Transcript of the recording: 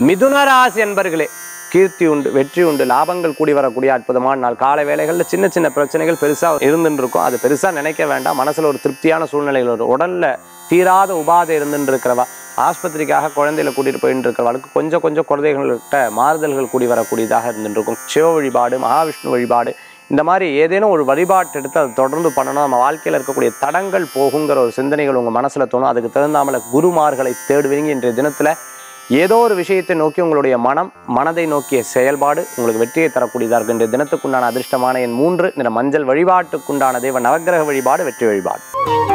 மிதுன ராசி என்பர்களே கீர்த்தி உண்டு வெற்றி உண்டு லாபங்கள் கூடி வரக்கூடிய அற்புதமான நாள் காலை வேளைகளில் சின்ன சின்ன பிரச்சனைகள் பெருசாக இருந்துட்டு இருக்கும் அது பெருசாக நினைக்க வேண்டாம் மனசில் ஒரு திருப்தியான சூழ்நிலைகள் வரும் உடல்ல தீராத உபாதை இருந்துட்டு இருக்கிறவா ஆஸ்பத்திரிக்காக குழந்தையில கூட்டிட்டு போயிட்டு இருக்கிறவளுக்கு கொஞ்சம் கொஞ்சம் குழந்தைகள்கிட்ட மாறுதல்கள் கூடி வரக்கூடியதாக இருந்துட்டு இருக்கும் சிவ வழிபாடு மகாவிஷ்ணு வழிபாடு இந்த மாதிரி ஏதேனும் ஒரு வழிபாட்டு எடுத்து அதை தொடர்ந்து பண்ணணும் நம்ம வாழ்க்கையில் இருக்கக்கூடிய தடங்கள் போகுங்கிற ஒரு சிந்தனைகள் உங்கள் மனசில் தோணும் அதுக்கு தகுந்தாமல குருமார்களை தேடுவீங்க இன்றைய தினத்தில் ஏதோ ஒரு விஷயத்தை நோக்கி உங்களுடைய மனம் மனதை நோக்கிய செயல்பாடு உங்களுக்கு வெற்றியை தரக்கூடியதாக இருக்கு இன்றைய தினத்துக்குண்டான அதிர்ஷ்டமான என் மூன்று நிற மஞ்சள் வழிபாட்டுக்குண்டான தெய்வ நவக்கிரக வழிபாடு வெற்றி வழிபாடு